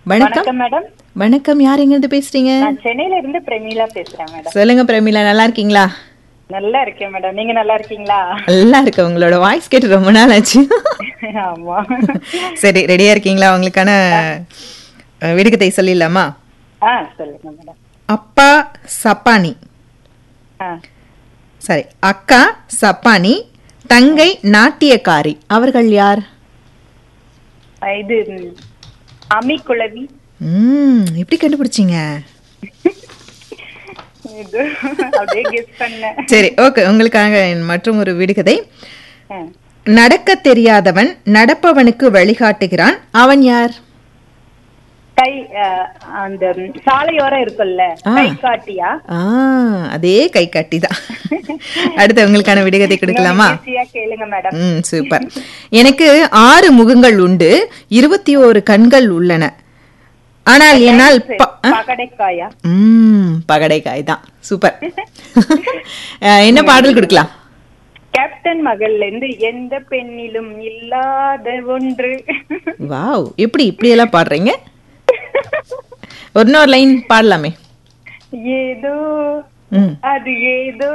வணக்கம் வணக்கம் மேடம் வணக்கம் யார் எங்க இருந்து பேசுறீங்க நான் சென்னையில இருந்து பிரமீளா பேசுறேன் மேடம் சொல்லுங்க பிரமிளா நல்லா இருக்கீங்களா நல்லா இருக்கேன் மேடம் நீங்க நல்லா இருக்கீங்களா நல்லா இருக்கு உங்களோட வாய்ஸ் கேட்டு ரொம்ப நாள் ஆச்சு ஆமா சரி ரெடியா இருக்கீங்களா உங்களுக்கான அஹ், விடுகதை சொல்லிடலாமா ஆ சொல்லுங்க மேடம் அப்பா சப்பானி ஆ சரி அக்கா சப்பானி தங்கை நாட்டியக்காரி அவர்கள் யார் இது ம், அமிக்குளவி ம் எப்படி கண்டுபிடிச்சீங்க இது அப்படியே கெஸ் பண்ணேன் சரி ஓகே உங்களுக்காக மற்றும் ஒரு விடுகதை ஆ. நடக்க தெரியாதவன் நடப்பவனுக்கு வழிகாட்டுகிறான் அவன் யார் கை ஆ, அந்த ம், சாலையோரம் இருக்குல்ல ஆ. கை காட்டியா ஆ அதே கை காட்டி தான் அடுத்து உங்களுக்கான விடுகதை கொடுக்கலாமா ஈஸியா கேளுங்க மேடம் ம் சூப்பர் எனக்கு ஆறு முகங்கள் உண்டு இருபத்தி ஓரு கண்கள் உள்ளன ஆனால் என்னால் ப- ஆ? பகடைக்காயா ம் பகடைக்காய் தான் சூப்பர் அஹ், என்ன பாடல் கொடுக்கலாம் கேப்டன் மகள்ல இருந்து எந்த பெண்ணிலும் இல்லாத ஒன்று வாவ் எப்படி இப்படி எல்லாம் பாடுறீங்க ஒரு இன்னொரு லைன் பாடலாமே ஏதோ ம் அது ஏதோ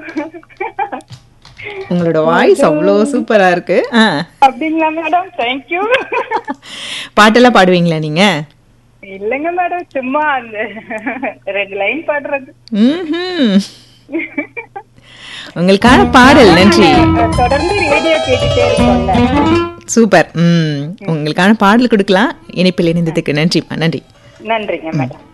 உங்களோட வாய்ஸ் அவ்வளோ சூப்பரா இருக்கு ஆ அப்படிங்களா மேடம் தேங்க்யூ பாட்டெல்லாம் பாடுவீங்களா நீங்க இல்லைங்க மேடம் சும்மா அந்த ரெண்டு லைன் பாடுறது ம்ஹும். உங்களுக்கான பாடல் நன்றி தொடர்ந்து ரேடியோ கேட்டுட்டே இருக்கோம்ல சூப்பர் ம் உங்களுக்கான பாடல் கொடுக்கலாம் இணைப்பில் இணைந்ததுக்கு நன்றிப்பா நன்றி நன்றிங்க மேடம்